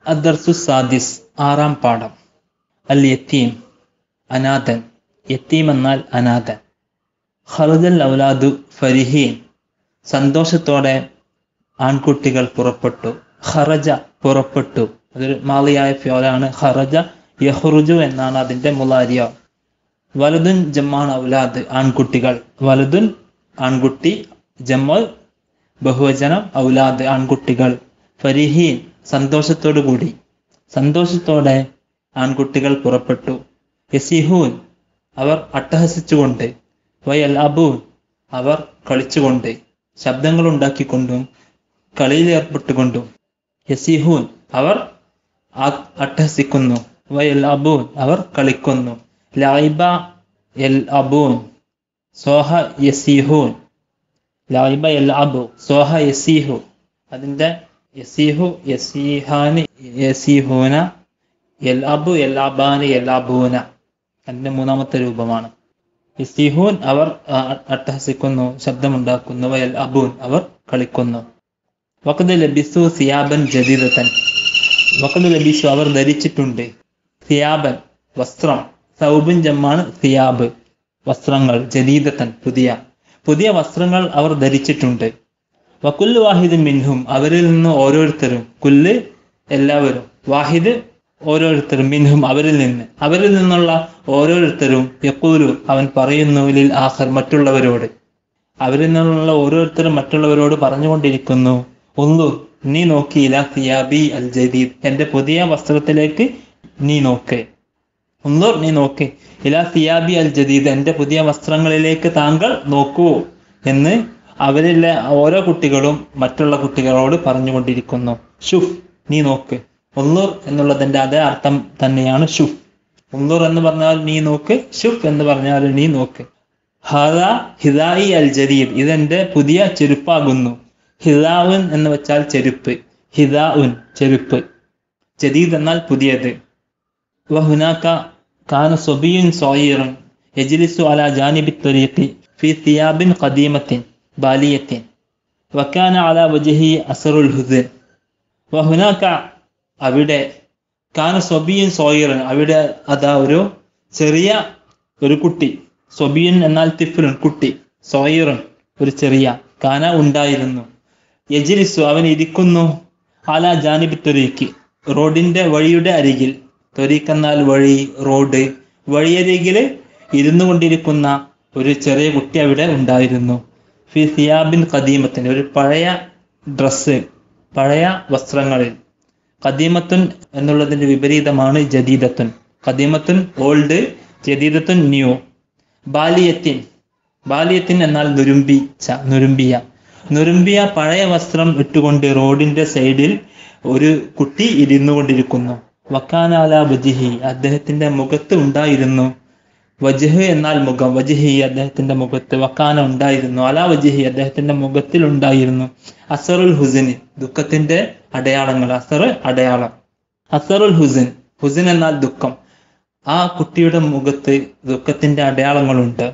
അദർസു സാദിസ് ആറാം പാഠം അൽ യത്തീം അനാഥൻ യത്തീം എന്നാൽ അനാഥൻ ഖറജൽ ഔലാദു ഫരിഹീൻ സന്തോഷത്തോടെ ആൺകുട്ടികൾ പുറപ്പെട്ടു ഖറജ പുറപ്പെട്ടു അതൊരു മാളിയായ ഫ്യോലാണ് ഖറജ യഹ്റുജു എന്നാണ് അതിന്റെ മുലാരിയ വലുതുൻ ജമ്മാണ് ഔലാദ് ആൺകുട്ടികൾ വലുതുൻ ആൺകുട്ടി ജമ്മൽ ബഹുവചനം ഔലാദ് ആൺകുട്ടികൾ ഫരിഹീൻ സന്തോഷത്തോടു കൂടി സന്തോഷത്തോടെ ആൺകുട്ടികൾ പുറപ്പെട്ടു യസിഹൂൻ അവർ അട്ടഹസിച്ചുകൊണ്ട് വയൽ അബൂൻ അവർ കളിച്ചുകൊണ്ട് ശബ്ദങ്ങൾ ഉണ്ടാക്കിക്കൊണ്ടും കളിയിൽ ഏർപ്പെട്ടുകൊണ്ടും യസിഹൂൻ അവർ ആ- അട്ടഹസിക്കുന്നു വയൽ അബൂൻ അവർ കളിക്കുന്നു ലൈബ എൽ അബൂൻ സോഹ യസീഹൂൻ ലൈബ എൽ അബു സോഹ യസീഹു അതിന്റെ യസീഹു യസീഹാന് യസീഹൂന എൽ അബു എൽ അബാന് എൽ അബൂന അതിന്റെ മൂന്നാമത്തെ രൂപമാണ് യസീഹൂൻ അവർ ആ, അട്ടഹസിക്കുന്നു ശബ്ദമുണ്ടാക്കുന്നു വയൽ അബൂൻ അവർ കളിക്കുന്നു വഖദ് ലബിസു സിയാബൻ ജദീദത്തൻ വഖദ് ലബിസു അവർ ധരിച്ചിട്ടുണ്ട് സിയാബൻ വസ്ത്രം സൗബിൻ ജമ്മാണ് സിയാബ് വസ്ത്രങ്ങൾ ജദീദത്തൻ പുതിയ പുതിയ വസ്ത്രങ്ങൾ അവർ ധരിച്ചിട്ടുണ്ട് വക്കുല്ല് വാഹിദ് മിൻഹും അവരിൽ നിന്ന് ഓരോരുത്തരും കുല്ല് എല്ലാവരും വാഹിദ് ഓരോരുത്തരും മിൻഹും അവരിൽ നിന്ന് അവരിൽ നിന്നുള്ള ഓരോരുത്തരും യക്കൂലു അവൻ പറയുന്നു ലിൽ ആഖർ മറ്റുള്ളവരോട് അവരിൽ നിന്നുള്ള ഓരോരുത്തരും മറ്റുള്ളവരോട് പറഞ്ഞുകൊണ്ടിരിക്കുന്നു ഒന്നു നീ നോക്കിയില്ല സിയാബി അൽ ജദീദ് എന്റെ പുതിയ വസ്ത്രത്തിലേക്ക് നീ നോക്ക് ഒന്നു നീ നോക്ക് ഇലാ സിയാബി അൽ ജദീദ് എന്റെ പുതിയ വസ്ത്രങ്ങളിലേക്ക് താങ്കൾ നോക്കൂ എന്ന് അവരിലെ ഓരോ കുട്ടികളും മറ്റുള്ള കുട്ടികളോട് പറഞ്ഞുകൊണ്ടിരിക്കുന്നു ഷുഫ് നീ നോക്ക് ഒന്നൂർ എന്നുള്ളതിന്റെ അതേ അർത്ഥം തന്നെയാണ് ഷുഫ് ഒന്നൂർ എന്ന് പറഞ്ഞാൽ നീ നോക്ക് ഷുഫ് എന്ന് പറഞ്ഞാൽ നീ നോക്ക് ഹദ ഹിദായി അൽ ജദീദ് ഇതെന്റെ പുതിയ ചെരുപ്പാകുന്നു ഹിദാവുൻ എന്ന് വെച്ചാൽ ചെരുപ്പ് ഹിദാഉൻ ചെരുപ്പ് ജദീദ് എന്നാൽ പുതിയത് وهناك كان صبي صغير يجلس على جانب الطريق في ثياب قديمة بالية وكان على وجهه أثر الحزن وهناك അവിടെ കാന സ്വബിയൻ സോയിറൻ അവിടെ അതാ ഒരു ചെറിയ ഒരു കുട്ടി സ്വബിയൻ എന്നാൽ തിഫുലൻ കുട്ടി സോയിറൻ ഒരു ചെറിയ കാന ഉണ്ടായിരുന്നു യജിലിസു അവൻ ഇരിക്കുന്നു ആല ജാനിബി തൊരീക്ക് റോഡിന്റെ വഴിയുടെ അരികിൽ തൊരീക്ക് എന്നാൽ വഴി റോഡ് വഴിയരികിൽ ഇരുന്നു കൊണ്ടിരിക്കുന്ന ഒരു ചെറിയ കുട്ടി അവിടെ ഉണ്ടായിരുന്നു ഫി സിയാബിൻ ഖദീമത്തിന് ഒരു പഴയ ഡ്രസ്സ് പഴയ വസ്ത്രങ്ങളിൽ ഖദീമത്തുൻ എന്നുള്ളതിന്റെ വിപരീതമാണ് ജദീദത്തുൻ ഖദീമത്തുൻ ഓൾഡ് ജദീദത്തുൻ ന്യൂ ബാലിയത്തിൻ ബാലിയത്തിൻ എന്നാൽ നുരുമ്പിച്ച നുരുമ്പിയ നുരുമ്പിയ പഴയ വസ്ത്രം ഇട്ടുകൊണ്ട് റോഡിന്റെ സൈഡിൽ ഒരു കുട്ടി ഇരുന്നു കൊണ്ടിരിക്കുന്നു വക്കാനാല വജിഹി അദ്ദേഹത്തിന്റെ മുഖത്ത് ഉണ്ടായിരുന്നു വജഹ് എന്നാൽ മുഖം വജിഹി അദ്ദേഹത്തിന്റെ മുഖത്ത് വക്കാന ഉണ്ടായിരുന്നു അല വജിഹി അദ്ദേഹത്തിന്റെ മുഖത്തിൽ ഉണ്ടായിരുന്നു അസറുൽ ഹുസിന് ദുഃഖത്തിന്റെ അടയാളങ്ങൾ അസർ അടയാളം അസറുൽ ഹുസിൻ ഹുസിൻ എന്നാൽ ദുഃഖം ആ കുട്ടിയുടെ മുഖത്ത് ദുഃഖത്തിന്റെ അടയാളങ്ങളുണ്ട്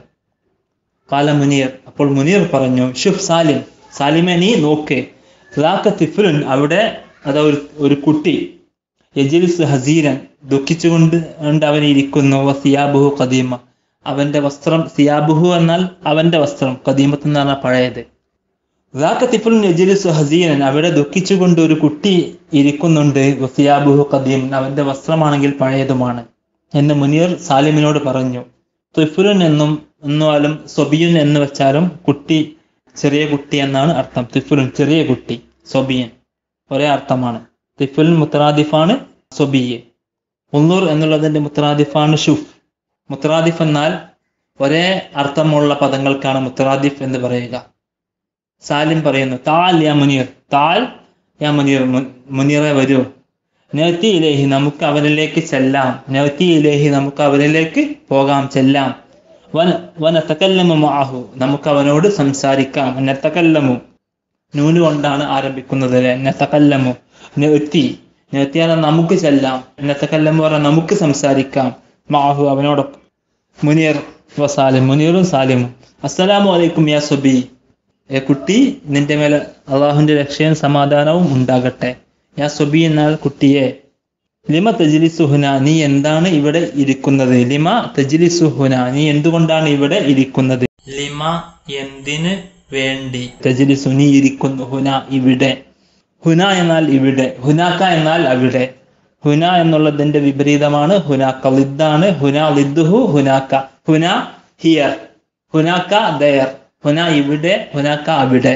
കാല മുനീർ അപ്പോൾ മുനീർ പറഞ്ഞു ഷുഫ് സാലിം സാലിമെ നീ നോക്ക് റാക്ക തിഫുലുൻ അവിടെ അതാ ഒരു ഒരു കുട്ടി യജിൽസ് ഹസീരൻ ദുഃഖിച്ചുകൊണ്ട് കൊണ്ട് അവൻ ഇരിക്കുന്നു വ സിയാബുഹു കദീമ അവന്റെ വസ്ത്രം സിയാബുഹു എന്നാൽ അവന്റെ വസ്ത്രം കദീമത്ത് എന്ന് പറഞ്ഞാൽ പഴയത് റാക്ക തിഫുലുൻ യജിൽസ് ഹസീരൻ അവിടെ ദുഃഖിച്ചുകൊണ്ട് ഒരു കുട്ടി ഇരിക്കുന്നുണ്ട് വ സിയാബുഹു കദീം അവന്റെ വസ്ത്രമാണെങ്കിൽ പഴയതുമാണ് എന്ന് മുനീർ സാലിമിനോട് പറഞ്ഞു തിഫുലുൻ എന്നും എന്നാലും സൊബിയുൻ എന്ന് വെച്ചാലും കുട്ടി ചെറിയ കുട്ടി എന്നാണ് അർത്ഥം തിഫുലുൻ ചെറിയ കുട്ടി സൊബിയൻ ഒരേ അർത്ഥമാണ് തിഫുലുൻ മുത്തറാദിഫാണ് സൊബിയെ മുന്നൂർ എന്നുള്ളതിന്റെ മുത്തറാദിഫാണ് ഷുഫ് മുത്തറാദിഫ് എന്നാൽ ഒരേ അർത്ഥമുള്ള പദങ്ങൾക്കാണ് മുത്തറാദിഫ് എന്ന് പറയുക സാലിം പറയുന്നു താൽ യാ മുനീർ താൽ യാ മുനീർ മു- മുനീറെ വരൂ നവത്തി ഇലേഹി നമുക്ക് അവനിലേക്ക് ചെല്ലാം നവത്തി ഇലേഹി നമുക്ക് അവനിലേക്ക് പോകാം ചെല്ലാം വന വനത്തക്കല്ലമു മാഹു നമുക്ക് അവനോട് സംസാരിക്കാം നത്തക്കല്ലമു നൂന് കൊണ്ടാണ് ആരംഭിക്കുന്നത് അല്ലെ നത്തക്കല്ലമു നത്തി നത്തിയാണ് നമുക്ക് ചെല്ലാം നത്തക്കല്ലമു പറഞ്ഞാൽ നമുക്ക് സംസാരിക്കാം മാഹു അവനോടൊപ്പം മുനീർ വസാലിം മുനീറും സാലിമും അസ്സലാമു അലൈക്കും യാ സുബി ഏ കുട്ടി നിന്റെ മേലെ അള്ളാഹുവിന്റെ രക്ഷയും സമാധാനവും ഉണ്ടാകട്ടെ യാ സൊബി എന്നാൽ കുട്ടിയെ ലിമ തജിലി സുഹുന നീ എന്താണ് ഇവിടെ ഇരിക്കുന്നത് ലിമ തജിലി സുഹുന നീ എന്തുകൊണ്ടാണ് ഇവിടെ ഇരിക്കുന്നത് ലിമ എന്തിന് വേണ്ടി തജിലിസു നീ ഇരിക്കുന്നു ഹുന ഇവിടെ ഹുന എന്നാൽ ഇവിടെ ഹുനാക്ക എന്നാൽ അവിടെ ഹുന എന്നുള്ളതിന്റെ വിപരീതമാണ് ഹുനാക്ക ലിദ്ദാണ് ഹുന ലിദ്ദുഹു ഹുനാക്ക ഹുന ഹിയർ ഹുനാക്ക ദയർ ഹുന ഇവിടെ ഹുനാക്ക അവിടെ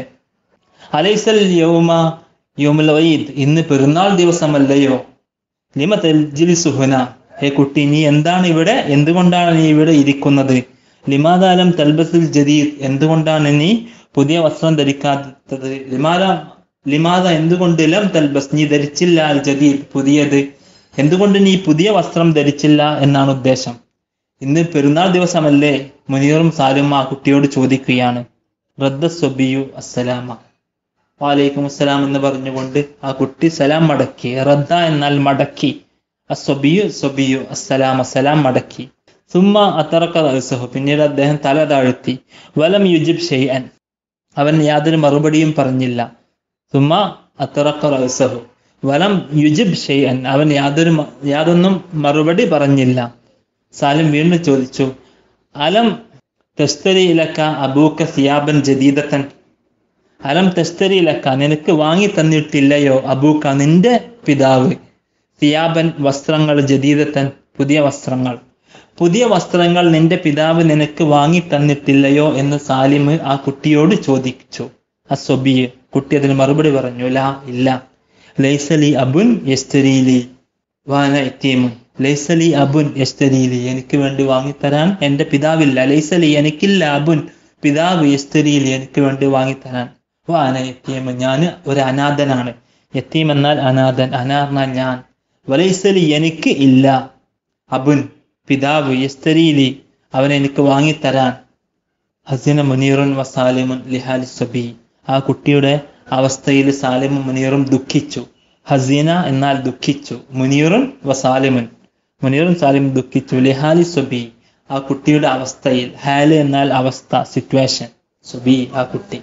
അലൈസൽ യൗമ യൗമുൽ ഈദ് ഇന്ന് പെരുന്നാൾ ദിവസമല്ലയോ ലിമ തൽജിലിസു ഹുന ഹേ കുട്ടി നീ എന്താണ് ഇവിടെ എന്തുകൊണ്ടാണ് നീ ഇവിടെ ഇരിക്കുന്നത് ലിമാദാലം തൽബസുൽ ജദീദ് എന്തുകൊണ്ടാണ് നീ പുതിയ വസ്ത്രം ധരിക്കാത്തത് ലിമാല ലിമാദ എന്തുകൊണ്ട് ലം തൽബസ് നീ ധരിച്ചില്ല അൽ ജദീദ് പുതിയത് എന്തുകൊണ്ട് നീ പുതിയ വസ്ത്രം ധരിച്ചില്ല എന്നാണ് ഉദ്ദേശം ഇന്ന് പെരുന്നാൾ ദിവസമല്ലേ മുനീറും സാലും ആ കുട്ടിയോട് ചോദിക്കുകയാണ് റദ്ദ സൊബിയു അസ്സലാമ വാലൈക്കും അസ്സലാം എന്ന് പറഞ്ഞുകൊണ്ട് ആ കുട്ടി സലാം മടക്കി റദ്ദ എന്നാൽ മടക്കി അസ്വബിയു സൊബിയു അസ്സലാം അസ്സലാം മടക്കി സുമ്മ അത്തറക്ക റഅ്സഹു പിന്നീട് അദ്ദേഹം തല താഴ്ത്തി വലം യുജിബ് ഷെയ്അൻ അവൻ യാതൊരു മറുപടിയും പറഞ്ഞില്ല സുമ്മ അത്തറക്ക റഅ്സഹു വലം യുജിബ് ഷെയ്അൻ അവൻ യാതൊരു മ- യാതൊന്നും മറുപടി പറഞ്ഞില്ല സാലിം വീണ്ടും ചോദിച്ചു അലം തസ്തരി ഇലക്ക അബൂക്ക സിയാബൻ ജദീദത്തൻ അലം തസ്തരി ഇലക്ക നിനക്ക് വാങ്ങി തന്നിട്ടില്ലയോ അബൂക്ക നിന്റെ പിതാവ് സിയാബൻ വസ്ത്രങ്ങൾ ജദീദത്തൻ പുതിയ വസ്ത്രങ്ങൾ പുതിയ വസ്ത്രങ്ങൾ നിന്റെ പിതാവ് നിനക്ക് വാങ്ങി തന്നിട്ടില്ലയോ എന്ന് സാലിം ആ കുട്ടിയോട് ചോദിച്ചു അസ്വബിയ് കുട്ടി അതിന് മറുപടി പറഞ്ഞു ലാ ഇല്ല ലൈസലി അബുൻ യസ്തരീലി വാന എത്തീമുൻ ലൈസലി അബുൻ യസ്തരീലി എനിക്ക് വേണ്ടി വാങ്ങിത്തരാൻ എൻ്റെ പിതാവില്ല ലൈസലി എനിക്കില്ല അബുൻ പിതാവ് യസ്തരീലി എനിക്ക് വേണ്ടി വാങ്ങിത്തരാൻ വാന എത്തീമു ഞാൻ ഒരു അനാഥനാണ് യത്തീം എന്നാൽ അനാഥൻ അനാഥ ഞാൻ വലൈസലി എനിക്ക് ഇല്ല അബുൻ പിതാവ് യസ്തരീലി അവൻ എനിക്ക് വാങ്ങിത്തരാൻ ഹസീന മുനീറുൻ വ സാലിമുൻ ലിഹാലി സബി ആ കുട്ടിയുടെ അവസ്ഥയിൽ സാലിമും മുനീറും ദുഃഖിച്ചു ഹസീന എന്നാൽ ദുഃഖിച്ചു മുനീറുൻ വ സാലിമുൻ മുനീറും സാലിമും ദുഃഖിച്ചു ലിഹാലി സുബി ആ കുട്ടിയുടെ അവസ്ഥയിൽ ഹാല് എന്നാൽ അവസ്ഥ സിറ്റുവേഷൻ സുബി ആ കുട്ടി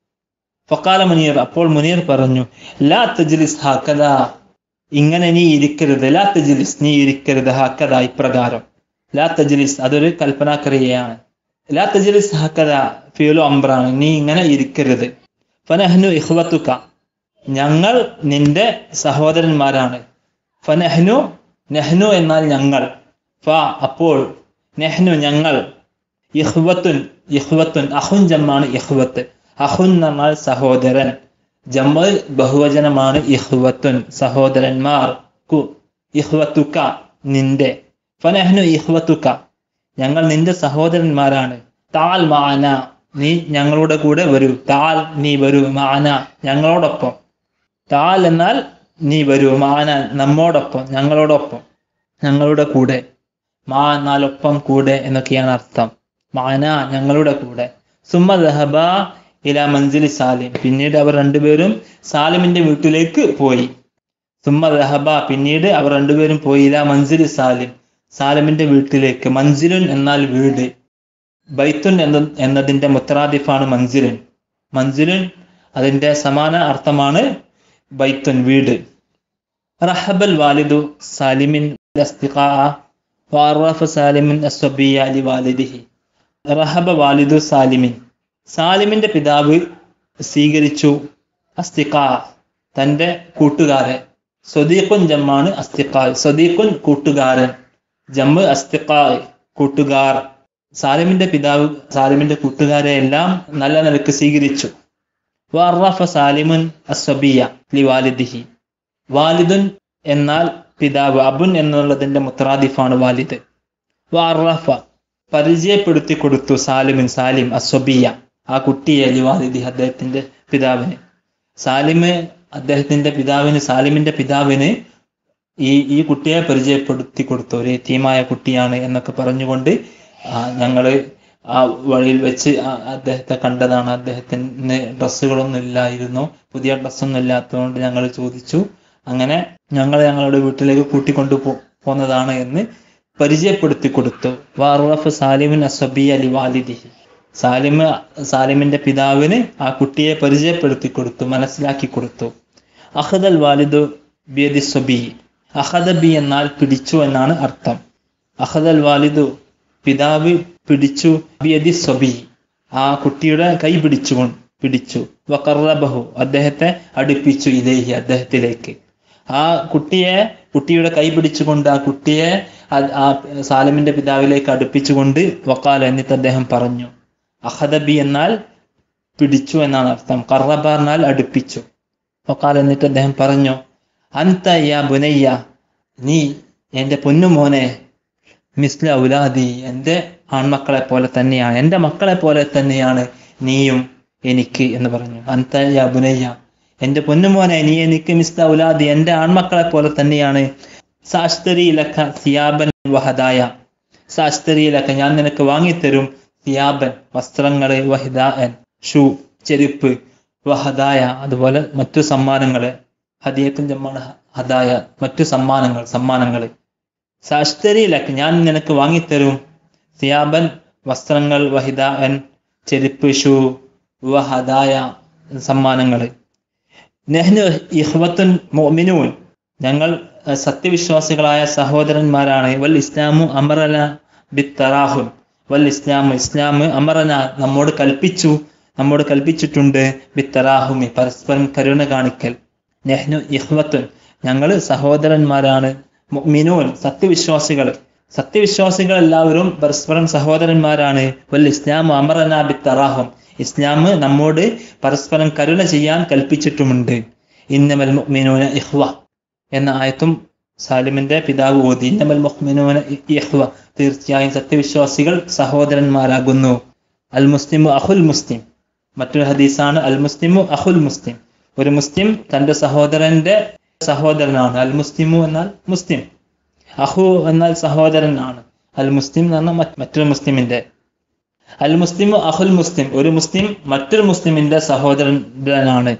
ഫക്കാല മുനീർ അപ്പോൾ മുനീർ പറഞ്ഞു ലാ തജ്ലിസ് ഹാക്കദ ഇങ്ങനെ നീ ഇരിക്കരുത് ലാ തജ്ലിസ് നീ ഇരിക്കരുത് ഹാക്കദ ഇപ്രകാരം ലാ തജ്ലിസ് അതൊരു കൽപ്പനാക്രിയയാണ് ലാ തജ്ലിസ് ഹാക്കദ ഫിയലു അംബ്രാണ് നീ ഇങ്ങനെ ഇരിക്കരുത് ഫനഹ്നു ഇഹ്വത്തുക ഞങ്ങൾ നിന്റെ സഹോദരന്മാരാണ് ഫനഹ്നു നെഹ്നു എന്നാൽ ഞങ്ങൾ ഫ അപ്പോൾ നെഹ്നു ഞങ്ങൾ ഇഹ്വത്തുൻ ഇഹ്വത്തുൻ അഹുൻ ജമ്മാണ് ഇഹ്വത്ത് അഹുൻ എന്ന് പറഞ്ഞാൽ സഹോദരൻ ജമ്മ ബഹുവചനമാണ് ഇഹ്വത്തുൻ സഹോദരന്മാർ കു ഇഹ്വത്തുക നിന്റെ ഫനഹ്നു ഇഹ്വത്തുക ഞങ്ങൾ നിന്റെ സഹോദരന്മാരാണ് താൽ മാന നീ ഞങ്ങളുടെ കൂടെ വരൂ താൽ നീ വരൂ മാന ഞങ്ങളോടൊപ്പം താൽ എന്നാൽ നീ വരൂ മാന നമ്മോടൊപ്പം ഞങ്ങളോടൊപ്പം ഞങ്ങളുടെ കൂടെ മാ എന്നാൽ ഒപ്പം കൂടെ എന്നൊക്കെയാണ് അർത്ഥം മാന ഞങ്ങളുടെ കൂടെ സുമ ദഹബ ഇല മഞ്ജിലി സാലിം പിന്നീട് അവർ രണ്ടുപേരും സാലിമിന്റെ വീട്ടിലേക്ക് പോയി സുമ ദഹബ പിന്നീട് അവർ രണ്ടുപേരും പോയി ഇല മഞ്ജിലി സാലിം സാലിമിന്റെ വീട്ടിലേക്ക് മഞ്ജിലുൻ എന്നാൽ വീട് ബൈത്തുൻ എന്ന എന്നതിന്റെ മുത്തറാദിഫാണ് മഞ്ജിലുൻ മഞ്ജിലുൻ അതിന്റെ സമാന അർത്ഥമാണ് ബൈത്തുൻ വീട് റഹബൽ വാലിദു സാലിമിൻ അസ്തിഖാ വാറഫ സാലിമിൻ അസ്വബിയ അലി വാലിദിഹി റഹബ വാലിദു സാലിമിൻ സാലിമിന്റെ പിതാവ് സ്വീകരിച്ചു അസ്തിഖാ തന്റെ കൂട്ടുകാരെ സ്വദീഖുൻ ജമ്മാണ് അസ്തിഖാ സ്വദീഖുൻ കൂട്ടുകാരൻ ജമ്മ് അസ്തിഖാ കൂട്ടുകാർ സാലിമിന്റെ പിതാവ് സാലിമിന്റെ കൂട്ടുകാരെ എല്ലാം നല്ല നിലക്ക് സ്വീകരിച്ചു വാറഫ സാലിമുൻ അസ്വബിയ ലി വാലിദിഹി വാലിദുൻ എന്നാൽ പിതാവ് അബുൻ എന്നുള്ളതിന്റെ മുത്രാദിഫാണ് വാലിദ് വാറഫ പരിചയപ്പെടുത്തി കൊടുത്തു സാലിമിൻ സാലിം അസ്വബിയ ആ കുട്ടിയെ ലി വാലിദി അദ്ദേഹത്തിന്റെ പിതാവിന് സാലിമ് അദ്ദേഹത്തിന്റെ പിതാവിന് സാലിമിന്റെ പിതാവിന് ഈ ഈ കുട്ടിയെ പരിചയപ്പെടുത്തി കൊടുത്തു ഒരു തീമായ കുട്ടിയാണ് എന്നൊക്കെ പറഞ്ഞുകൊണ്ട് ആ, ഞങ്ങള് ആ വഴിയിൽ വെച്ച് ആ- അദ്ദേഹത്തെ കണ്ടതാണ് അദ്ദേഹത്തിന് ഡ്രസ്സുകളൊന്നും ഇല്ലായിരുന്നു പുതിയ ഡ്രസ്സൊന്നും ഇല്ലാത്തതുകൊണ്ട് ഞങ്ങൾ ചോദിച്ചു അങ്ങനെ ഞങ്ങൾ ഞങ്ങളുടെ വീട്ടിലേക്ക് കൂട്ടിക്കൊണ്ടു പോ പോന്നതാണ് എന്ന് പരിചയപ്പെടുത്തി കൊടുത്തു വാറുറഫ് സാലിമിൻ അസബി അലി വാലിദിഹി സാലിമ് സാലിമിന്റെ പിതാവിന് ആ കുട്ടിയെ പരിചയപ്പെടുത്തി കൊടുത്തു മനസ്സിലാക്കി കൊടുത്തു അഹദൽ വാലിദു ബിയദി സ്വബി അഹദ ബി എന്നാൽ പിടിച്ചു എന്നാണ് അർത്ഥം അഹദൽ വാലിദു പിതാവ് പിടിച്ചു ബിയദി സ്വബി ആ കുട്ടിയുടെ കൈ പിടിച്ചു പിടിച്ചു വക്കറബഹു അദ്ദേഹത്തെ അടുപ്പിച്ചു ഇലേഹി അദ്ദേഹത്തിലേക്ക് ആ കുട്ടിയെ കുട്ടിയുടെ കൈ പിടിച്ചുകൊണ്ട് ആ കുട്ടിയെ ആ- ആ സാലമിന്റെ പിതാവിലേക്ക് അടുപ്പിച്ചുകൊണ്ട് വക്കാല എന്നിട്ട് അദ്ദേഹം പറഞ്ഞു അഹദബി എന്നാൽ പിടിച്ചു എന്നാണ് അർത്ഥം കറബ എന്നാൽ അടുപ്പിച്ചു വക്കാൽ എന്നിട്ട് അദ്ദേഹം പറഞ്ഞു അന്ത യാ ബുനയ്യ നീ എന്റെ പൊന്നുമോനെ മിസ്ല ഔലാദി എൻ്റെ ആൺമക്കളെ പോലെ തന്നെയാണ് എൻ്റെ മക്കളെ പോലെ തന്നെയാണ് നീയും എനിക്ക് എന്ന് പറഞ്ഞു അന്ത യാ ബുനയ്യ എൻ്റെ പൊന്നുമോനെ നീ എനിക്ക് മിസ്ല ഔലാദി എൻ്റെ ആൺമക്കളെ പോലെ തന്നെയാണ് സാസ്തരിയിലക്ക സിയാബൻ വഹദായ സാസ്തരിയിലക്ക ഞാൻ നിനക്ക് വാങ്ങിത്തരും സിയാബൻ വസ്ത്രങ്ങള് വഹിദാൻ ഷൂ ചെരുപ്പ് വഹദായ അതുപോലെ മറ്റു സമ്മാനങ്ങള് ഹദിയത്തും ജമ്മാണ് ഹദായ മറ്റു സമ്മാനങ്ങൾ സമ്മാനങ്ങൾ സാസ്തരിയിലക്ക ഞാൻ നിനക്ക് വാങ്ങിത്തരും സിയാബൻ വസ്ത്രങ്ങൾ വഹിദാൻ ചെരുപ്പ് ഷൂ വഹദായ സമ്മാനങ്ങൾ നെഹ്നു ഇഹ്വത്തുൻ മോമിനൂൻ ഞങ്ങൾ അഹ്, സത്യവിശ്വാസികളായ സഹോദരന്മാരാണ് വൽ ഇസ്ലാമു അമറന ബിത്തറാഹുൻ വൽ ഇസ്ലാമു ഇസ്ലാം അമറന നമ്മോട് കൽപ്പിച്ചു നമ്മോട് കൽപ്പിച്ചിട്ടുണ്ട് ബിത്തറാഹുമി പരസ്പരം കരുണ കാണിക്കൽ നെഹ്നു ഇഹ്വത്തുൻ ഞങ്ങൾ സഹോദരന്മാരാണ് മുഅ്മിനൂൻ സത്യവിശ്വാസികൾ സത്യവിശ്വാസികൾ എല്ലാവരും പരസ്പരം സഹോദരന്മാരാണ് വൽ ഇസ്ലാം അമറന ബിത്തറാഹും ഇസ്ലാം നമ്മോട് പരസ്പരം കരുണ ചെയ്യാൻ കൽപ്പിച്ചിട്ടുമുണ്ട് ഇന്നമൽ മുഅ്മിനൂന ഇഹ്വ എന്ന ആയത്തും സാലിമിന്റെ പിതാവ് ഓതി ഇന്നമൽ മുഅ്മിനൂന ഇഹ്വ തീർച്ചയായും സത്യവിശ്വാസികൾ സഹോദരന്മാരാകുന്നു അൽ മുസ്ലിമു അഹുൽ മുസ്ലിം മറ്റൊരു ഹദീസാണ് അൽ മുസ്ലിമു അഹുൽ മുസ്ലിം ഒരു മുസ്ലിം തന്റെ സഹോദരന്റെ സഹോദരനാണ് അൽ മുസ്ലിമു എന്നാൽ മുസ്ലിം അഹു എന്നാൽ സഹോദരനാണ് അൽ മുസ്ലിം എന്ന് പറഞ്ഞാൽ മറ്റ് മറ്റൊരു മുസ്ലിമിന്റെ അൽ മുസ്ലിമു അഹുൽ മുസ്ലിം ഒരു മുസ്ലിം മറ്റൊരു മുസ്ലിമിന്റെ സഹോദരനാണ്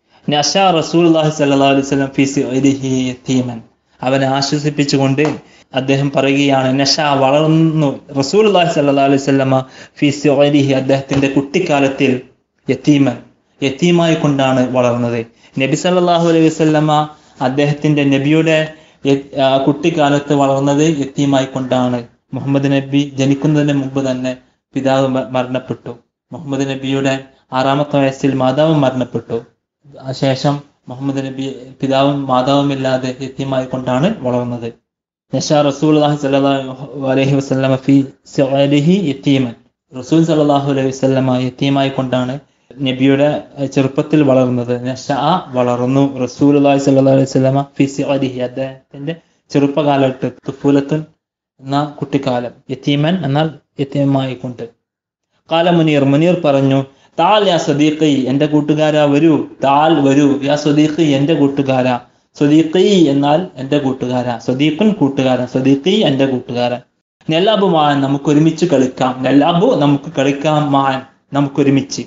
നഷ റസൂൽ സല്ലല്ലാഹു അലൈഹി വസല്ലം ഫീ സിഅരിഹി യതീമൻ അവനെ ആശ്വസിപ്പിച്ചുകൊണ്ട് അദ്ദേഹം പറയുകയാണ് നഷ വളർന്നു റസൂൽ സല്ലല്ലാഹു അലൈഹി വസല്ലമ ഫീ സിഅരിഹി അദ്ദേഹത്തിന്റെ കുട്ടിക്കാലത്തിൽ യതീമൻ യതീമായി കൊണ്ടാണ് വളർന്നത് നബി സല്ലല്ലാഹു അലൈഹി വസല്ലമ അദ്ദേഹത്തിന്റെ നബിയുടെ യ- ആ, കുട്ടിക്കാലത്ത് വളർന്നത് യത്തീമായി കൊണ്ടാണ് മുഹമ്മദ് നബി ജനിക്കുന്നതിന് മുമ്പ് തന്നെ പിതാവ് മ- മരണപ്പെട്ടു മുഹമ്മദ് നബിയുടെ ആറാമത്തെ വയസ്സിൽ മാതാവ് മരണപ്പെട്ടു ആ ശേഷം മുഹമ്മദ് നബി പിതാവും മാതാവും ഇല്ലാതെ യത്തീമായി കൊണ്ടാണ് വളർന്നത് നഷാ റസൂൽ സല്ലല്ലാഹു അലൈഹി വസല്ലമ ഫി സിഅരിഹി യത്തീമൻ റസൂൽ സല്ലല്ലാഹു അലൈഹി വസല്ലമ യത്തീമായി കൊണ്ടാണ് നബിയുടെ അഹ് ചെറുപ്പത്തിൽ വളർന്നത് നഷാ വളർന്നു റസൂൽ സല്ലല്ലാഹു അലൈഹി വസല്ലമ ഫി സിഅരിഹി അദ്ദേഹത്തിന്റെ ചെറുപ്പകാലത്ത് തുഫൂലത്തുൻ എന്ന കുട്ടിക്കാലം യത്തീമൻ എന്നാൽ യത്തീമായി കൊണ്ട് കാല മുനീർ മുനീർ പറഞ്ഞു താൽ യാ സദീഖി എന്റെ കൂട്ടുകാരാ വരൂ താൽ വരൂ യാ സദീഖി എന്റെ കൂട്ടുകാരാ സദീഖി എന്നാൽ എന്റെ കൂട്ടുകാരാ സദീഖുൻ കൂട്ടുകാരൻ സദീഖി എന്റെ കൂട്ടുകാരൻ നെല്ലാബു മാൻ നമുക്ക് ഒരുമിച്ച് കളിക്കാം നെല്ലാബു നമുക്ക് കളിക്കാം മാൻ നമുക്ക് ഒരുമിച്ച്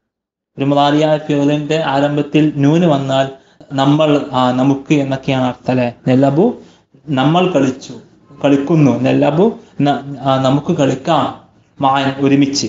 ഒരു മുതാരിയായ ഫിയോലിന്റെ ആരംഭത്തിൽ നൂന് വന്നാൽ നമ്മൾ ആ നമുക്ക് എന്നൊക്കെയാണ് അർത്ഥം അല്ലെ നെല്ലബു നമ്മൾ കളിച്ചു കളിക്കുന്നു നെല്ലബു ന- ആ, നമുക്ക് കളിക്കാം മാൻ ഒരുമിച്ച്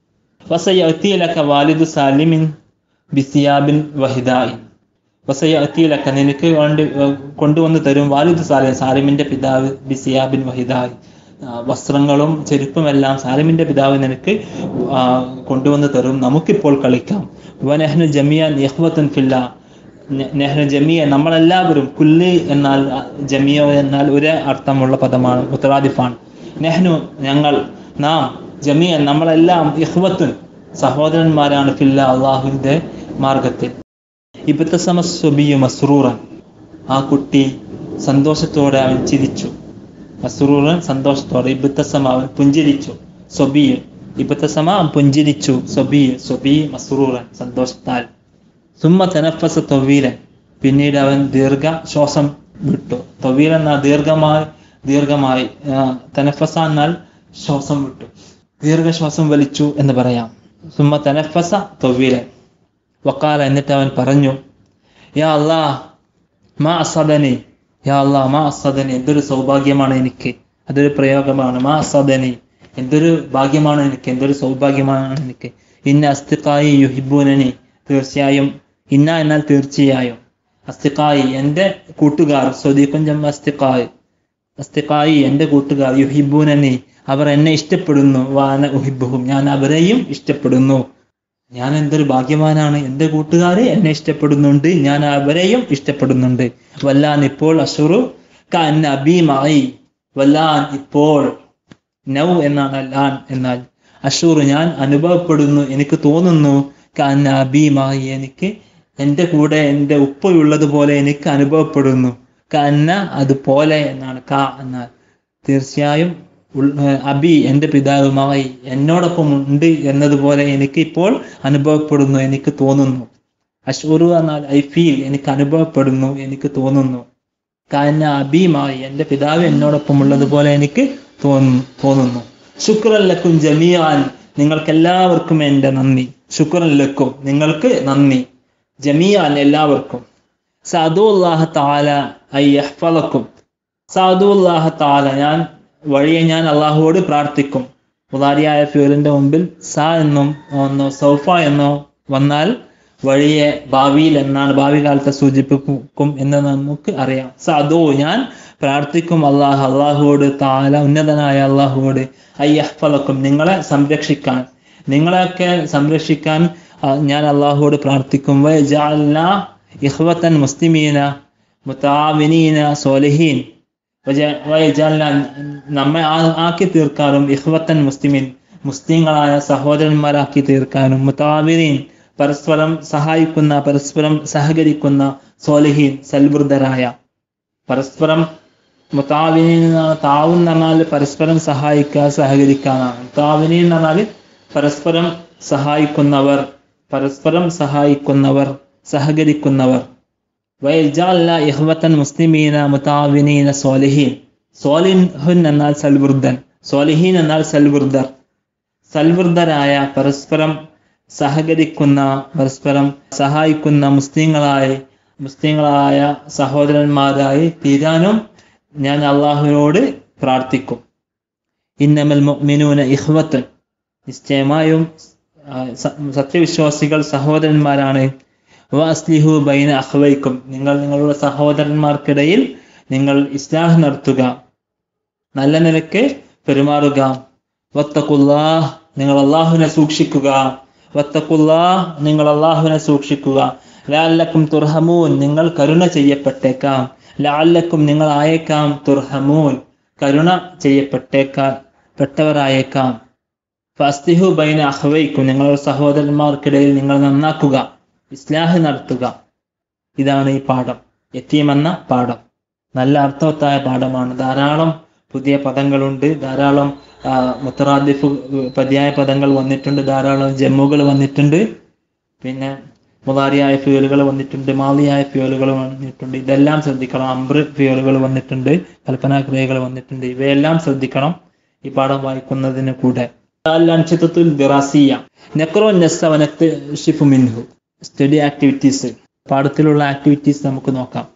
വസയത്തിലക്ക വാലിദു സാലിമിൻ ബിസിയാബിൻ വഹിദായിൻ വസയത്തിലക്ക നിനക്ക് വേണ്ടി ഏർ, കൊണ്ടുവന്ന് തരും വാലിദു സാലിം സാലിമിന്റെ പിതാവ് ബിസിയാബിൻ വഹിദായി ആ, വസ്ത്രങ്ങളും ചെരുപ്പുമെല്ലാം സാലിമിന്റെ പിതാവ് നിനക്ക് ആ, കൊണ്ടുവന്ന് തരും നമുക്കിപ്പോൾ കളിക്കാം വനഹ്നു ജമിയ യഹ്വത്തുൻ ഫില്ല നെ- നെഹ്നു ജമിയ നമ്മളെല്ലാവരും കുല്ല് എന്നാൽ ആ, ജമിയ എന്നാൽ ഒരു അർത്ഥമുള്ള പദമാണ് ഉത്തരാദിഫാണ് നെഹ്നു ഞങ്ങൾ നാം ജമിയ നമ്മളെല്ലാം ഇഹ്വത്തുൻ സഹോദരന്മാരാണ് ഫില്ല അള്ളാഹുവിന്റെ മാർഗത്തിൽ ഇബത്തസമ സ്വബിയു മസ്റൂറൻ ആ കുട്ടി സന്തോഷത്തോടെ അവൻ ചിരിച്ചു മസ്റൂറൻ സന്തോഷത്തോടെ ഇബത്തസമ അവൻ പുഞ്ചിരിച്ചു സ്വബിയു ഇബത്തസമ അവൻ പുഞ്ചിരിച്ചു സ്വബിയു സ്വബി മസ്റൂറൻ സന്തോഷത്താൽ സുമ്മ തനഫസ തൊവീലൻ പിന്നീട് അവൻ ദീർഘ ശ്വാസം വിട്ടു തൊവീലൻ എന്നാൽ ദീർഘമായി ദീർഘമായി ആ, തനഫസ എന്നാൽ ശ്വാസം വിട്ടു ദീർഘശ്വാസം വലിച്ചു എന്ന് പറയാം സുമ്മ തനഫസ തൊവീലൻ വക്കാല എന്നിട്ട് അവൻ പറഞ്ഞു യാ അല്ലാ മാ അസദനി യാ അല്ലാ മാ അസദനി എന്തൊരു സൗഭാഗ്യമാണ് എനിക്ക് അതൊരു പ്രയോഗമാണ് മാ അസദനി എന്തൊരു ഭാഗ്യമാണ് എനിക്ക് എന്തൊരു സൗഭാഗ്യമാണ് എനിക്ക് ഇന്ന അസ്തിക്കായി യുഹിബൂനനി തീർച്ചയായും ഇന്ന എന്നാൽ തീർച്ചയായും അസ്തിക്കായി എൻ്റെ കൂട്ടുകാർ സ്വദീഖുൻ ജമ്മ അസ്തിക്കായി അസ്തിക്കായി എൻ്റെ കൂട്ടുകാർ യുഹിബൂനനി അവർ എന്നെ ഇഷ്ടപ്പെടുന്നു വാന ഉഹിബുഹും ഞാൻ അവരെയും ഇഷ്ടപ്പെടുന്നു ഞാൻ എന്തൊരു ഭാഗ്യവാനാണ് എൻ്റെ കൂട്ടുകാർ എന്നെ ഇഷ്ടപ്പെടുന്നുണ്ട് ഞാൻ അവരെയും ഇഷ്ടപ്പെടുന്നുണ്ട് വല്ലാൻ ഇപ്പോൾ അസുറു കൻ അബീമായി വല്ലാൻ ഇപ്പോൾ നൗ എന്നാണ് ലാൻ എന്നാൽ അഷൂർ ഞാൻ അനുഭവപ്പെടുന്നു എനിക്ക് തോന്നുന്നു കൻ അബീമായി എനിക്ക് എൻ്റെ കൂടെ എൻ്റെ ഉപ്പയുള്ളതുപോലെ എനിക്ക് അനുഭവപ്പെടുന്നു കന്ന അതുപോലെ എന്നാണ് ക എന്നാൽ തീർച്ചയായും ഉൾ- ഏർ അബി എൻ്റെ പിതാവുമായി എന്നോടൊപ്പം ഉണ്ട് എന്നതുപോലെ എനിക്ക് ഇപ്പോൾ അനുഭവപ്പെടുന്നു എനിക്ക് തോന്നുന്നു അഷൂറു എന്നാൽ ഐ ഫീൽ എനിക്ക് അനുഭവപ്പെടുന്നു എനിക്ക് തോന്നുന്നു കാരണം അബിയുമായി എൻ്റെ പിതാവ് എന്നോടൊപ്പം ഉള്ളതുപോലെ എനിക്ക് തോന്നുന്നു തോന്നുന്നു ശുക്രല്ലക്കും ജമിയാൻ നിങ്ങൾക്ക് എല്ലാവർക്കും എൻ്റെ നന്ദി ശുക്രല്ലക്കും നിങ്ങൾക്ക് നന്ദി ജമിയാൻ എല്ലാവർക്കും സാദുല്ലാഹ താല ഐ യഹ്ഫലക്കും സാദുല്ലാഹ താല ഞാൻ വഴിയെ ഞാൻ അള്ളാഹുവോട് പ്രാർത്ഥിക്കും ഉദാരിയായ ഫ്യൂലിന്റെ മുമ്പിൽ സ എന്നും ഒന്നോ സൗഫ എന്നോ വന്നാൽ വഴിയെ ഭാവിയിൽ എന്നാണ് ഭാവി കാലത്തെ സൂചിപ്പിക്കും എന്ന് നമുക്ക് അറിയാം സാധു ഞാൻ പ്രാർത്ഥിക്കും അള്ളാഹ് അള്ളാഹുവോട് താല ഉന്നതനായ അള്ളാഹുവോട് അയ്യഹ്ഫലക്കും നിങ്ങളെ സംരക്ഷിക്കാൻ നിങ്ങളെയൊക്കെ സംരക്ഷിക്കാൻ ആ, ഞാൻ അള്ളാഹുവോട് പ്രാർത്ഥിക്കും വയജഅൽന ഇഖ്വത്തൻ മുസ്ലിമീന മുതാവിനീന സോലഹീൻ വജ- വയജഅൽന നമ്മെ ആ- ആക്കി തീർക്കാനും ഇഖ്വത്തൻ മുസ്ലിമീൻ മുസ്ലിങ്ങളായ സഹോദരന്മാരാക്കി തീർക്കാനും മുതാവിനീൻ പരസ്പരം സഹായിക്കുന്ന പരസ്പരം സഹകരിക്കുന്ന സോലഹീൻ സൽവൃദ്ധരായ പരസ്പരം മുതാവിനി താവും എന്ന് പറഞ്ഞാൽ പരസ്പരം സഹായിക്കുക സഹകരിക്കാനാണ് മുതാവിനി എന്ന് പറഞ്ഞാൽ പരസ്പരം സഹായിക്കുന്നവർ പരസ്പരം സഹായിക്കുന്നവർ സഹകരിക്കുന്നവർ വയജാല ഇഹ്വത്തൻ മുസ്ലിമീന മുതാവിനീന സോലിഹീൻ സോലിഹുൻ എന്നാൽ സൽവൃദ്ധൻ സോലിഹീൻ എന്നാൽ സൽവൃദ്ധർ സൽവൃദ്ധരായ പരസ്പരം സഹകരിക്കുന്ന പരസ്പരം സഹായിക്കുന്ന മുസ്ലിങ്ങളായ മുസ്ലിങ്ങളായ സഹോദരന്മാരായി തീരാനും ഞാൻ അള്ളാഹുവിനോട് പ്രാർത്ഥിക്കും ഇന്നമൽ മുഅ്മിനൂന ഇഖ്വത്തുൻ നിശ്ചയമായും ആ, സ- സത്യവിശ്വാസികൾ സഹോദരന്മാരാണ് വാസ്ലിഹു ബൈന അഹ്വൈക്കും നിങ്ങൾ നിങ്ങളുടെ സഹോദരന്മാർക്കിടയിൽ നിങ്ങൾ ഇസ്ലാഹ് നടത്തുക നല്ല നിലക്ക് പെരുമാറുക വത്തക്കുല്ലാഹ് നിങ്ങൾ അള്ളാഹുവിനെ സൂക്ഷിക്കുക വത്തക്കുല്ലാഹ് നിങ്ങൾ അള്ളാഹുവിനെ സൂക്ഷിക്കുക ലാലക്കും തുർഹമൂൻ നിങ്ങൾ കരുണ ചെയ്യപ്പെട്ടേക്കാം ലാലക്കും നിങ്ങൾ ആയേക്കാം തുർഹമൂൻ കരുണ ചെയ്യപ്പെട്ടേക്കാം പെട്ടവരായേക്കാം ഫസ്തിഹു ബൈന അഹ്വൈക്കും നിങ്ങളുടെ സഹോദരന്മാർക്കിടയിൽ നിങ്ങൾ നന്നാക്കുക ഇസ്ലാഹ് നടത്തുക ഇതാണ് ഈ പാഠം യത്തീം എന്ന പാഠം നല്ല അർത്ഥവത്തായ പാഠമാണ് ധാരാളം പുതിയ പദങ്ങളുണ്ട് ധാരാളം ആ, മുത്തറാദിഫ് പര്യായ പദങ്ങൾ വന്നിട്ടുണ്ട് ധാരാളം ജമ്മുകൾ വന്നിട്ടുണ്ട് പിന്നെ മുതാരിയായ ഫ്യൂലുകൾ വന്നിട്ടുണ്ട് മാലിയായ ഫ്യൂലുകൾ വന്നിട്ടുണ്ട് ഇതെല്ലാം ശ്രദ്ധിക്കണം അംബ്ര ഫ്യൂലുകൾ വന്നിട്ടുണ്ട് കൽപ്പനാക്രിയകൾ വന്നിട്ടുണ്ട് ഇവയെല്ലാം ശ്രദ്ധിക്കണം ഈ പാഠം വായിക്കുന്നതിന് കൂടെ അൻഷിത്തത്തുൽ ദിറാസിയ നെക്രോ നെസ്സവനത്ത് ഷിഫു മിൻഹു സ്റ്റഡി ആക്ടിവിറ്റീസ് പാഠത്തിലുള്ള ആക്ടിവിറ്റീസ് നമുക്ക് നോക്കാം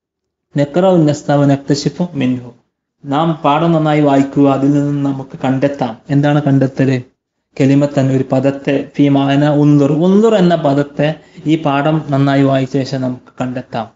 നെക്രോ നെസ്സവനത്ത് ഷിഫു മിൻഹു നാം പാഠം നന്നായി വായിക്കുക അതിൽ നിന്ന് നമുക്ക് കണ്ടെത്താം എന്താണ് കണ്ടെത്തല് കെലിമത്തൻ ഒരു പദത്തെ ഫീമാന ഉന്തുർ ഉന്തുർ എന്ന പദത്തെ ഈ പാഠം നന്നായി വായിച്ച ശേഷം നമുക്ക് കണ്ടെത്താം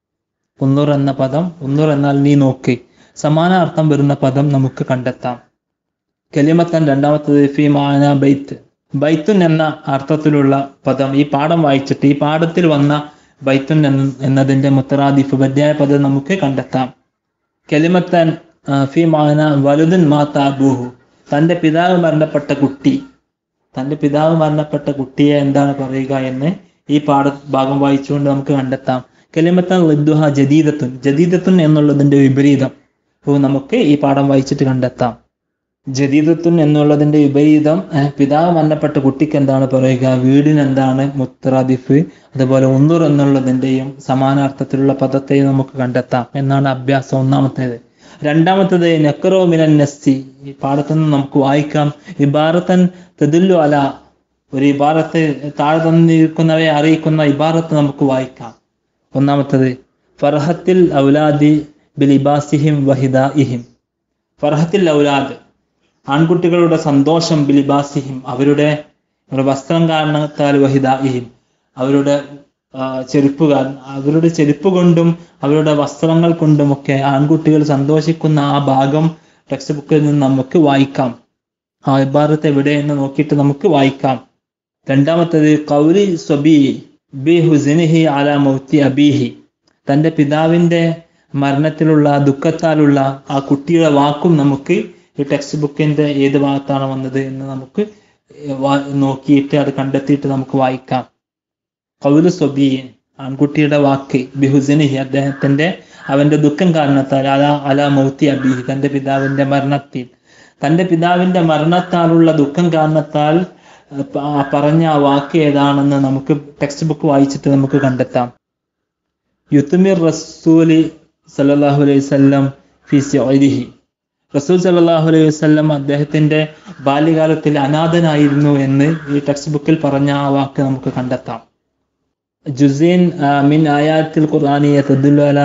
ഉന്നുർ എന്ന പദം ഉന്നുർ എന്നാൽ നീ നോക്ക് സമാന അർത്ഥം വരുന്ന പദം നമുക്ക് കണ്ടെത്താം കെലിമത്തൻ രണ്ടാമത്തത് ഫീമാന ബൈത്ത് ബൈത്തുൻ എന്ന അർത്ഥത്തിലുള്ള പദം ഈ പാഠം വായിച്ചിട്ട് ഈ പാഠത്തിൽ വന്ന ബൈത്തുൻ എന്ന- എന്നതിന്റെ മുത്തറാദിഫ് പര്യായ പദം നമുക്ക് കണ്ടെത്താം കെലിമത്തൻ ആ, ഫീമാന വലുതൻ മാതാബൂഹു തന്റെ പിതാവ് മരണപ്പെട്ട കുട്ടി തന്റെ പിതാവ് മരണപ്പെട്ട കുട്ടിയെ എന്താണ് പറയുക എന്ന് ഈ പാഠ ഭാഗം വായിച്ചുകൊണ്ട് നമുക്ക് കണ്ടെത്താം കെലിമത്തൻ ലദ്ദുഹ ജദീദത്തുൻ ജദീദത്തുൻ എന്നുള്ളതിന്റെ വിപരീതം അപ്പോൾ നമുക്ക് ഈ പാഠം വായിച്ചിട്ട് കണ്ടെത്താം ജദീദത്തുൻ എന്നുള്ളതിന്റെ വിപരീതം ഏഹ്, പിതാവ് മരണപ്പെട്ട കുട്ടിക്ക് എന്താണ് പറയുക വീടിന് എന്താണ് മുത്തറാദിഫ് അതുപോലെ ഉന്നുർ എന്നുള്ളതിന്റെയും സമാനാർത്ഥത്തിലുള്ള പദത്തെയും നമുക്ക് കണ്ടെത്താം എന്നാണ് അഭ്യാസം ഒന്നാമത്തേത് രണ്ടാമത്തേത് നെക്കറോ മിനൻ നസ്സി ഈ പാഠത്തു നിന്ന് നമുക്ക് വായിക്കാം ഇബാറത്തൻ തെതുല്ലു അല ഒരു ഇബാറത്ത് താഴെ തന്നിരിക്കുന്നവയെ അറിയിക്കുന്ന ഇബാറത്ത് നമുക്ക് വായിക്കാം ഒന്നാമത്തത് ഫർഹത്തിൽ ഔലാദി ബിലിബാസിഹിം വഹിദാഇഹിം ഫർഹത്തിൽ ഔലാദ് ആൺകുട്ടികളുടെ സന്തോഷം ബിലിബാസിഹിം അവരുടെ അവരുടെ വസ്ത്രം കാരണത്താൽ വഹിദാഇഹിം അവരുടെ ആ, ചെരുപ്പുകാർ അവരുടെ ചെരുപ്പ് കൊണ്ടും അവരുടെ വസ്ത്രങ്ങൾ കൊണ്ടുമൊക്കെ ആൺകുട്ടികൾ സന്തോഷിക്കുന്ന ആ ഭാഗം ടെക്സ്റ്റ് ബുക്കിൽ നിന്ന് നമുക്ക് വായിക്കാം ആ ഇബാറത്ത് എവിടെയെന്ന് നോക്കിയിട്ട് നമുക്ക് വായിക്കാം രണ്ടാമത്തത് കൗലി സ്വബി ബി ഹുസിനിഹി അല മൗത്തി അബീഹി തന്റെ പിതാവിന്റെ മരണത്തിലുള്ള ദുഃഖത്താലുള്ള ആ കുട്ടിയുടെ വാക്കും നമുക്ക് ഈ ടെക്സ്റ്റ് ബുക്കിന്റെ ഏത് ഭാഗത്താണ് വന്നത് എന്ന് നമുക്ക് വാ- നോക്കിയിട്ട് അത് കണ്ടെത്തിയിട്ട് നമുക്ക് വായിക്കാം കൗലു സ്വബി ആൺകുട്ടിയുടെ വാക്ക് ബിഹുസിനിഹി അദ്ദേഹത്തിന്റെ അവന്റെ ദുഃഖം കാരണത്താൽ അല അല മൗത്തി അബീഹി തന്റെ പിതാവിന്റെ മരണത്തിൽ തന്റെ പിതാവിന്റെ മരണത്താലുള്ള ദുഃഖം കാരണത്താൽ അഹ് പ- ആ പറഞ്ഞ ആ വാക്ക് ഏതാണെന്ന് നമുക്ക് ടെക്സ്റ്റ് ബുക്ക് വായിച്ചിട്ട് നമുക്ക് കണ്ടെത്താം യുത്തുമിർ റസൂലി സല്ലല്ലാഹു അലൈഹി വസല്ലം ഫി സിഅരിഹി റസൂൽ സല്ലല്ലാഹു അലൈഹി വസല്ലം അദ്ദേഹത്തിന്റെ ബാല്യകാലത്തിൽ അനാഥനായിരുന്നു എന്ന് ഈ ടെക്സ്റ്റ് ബുക്കിൽ പറഞ്ഞ ആ വാക്ക് നമുക്ക് കണ്ടെത്താം ജുസീൻ ആ, മിൻ ആയാത്തിൽ ഖുർആനിയ തദുല്ലു അല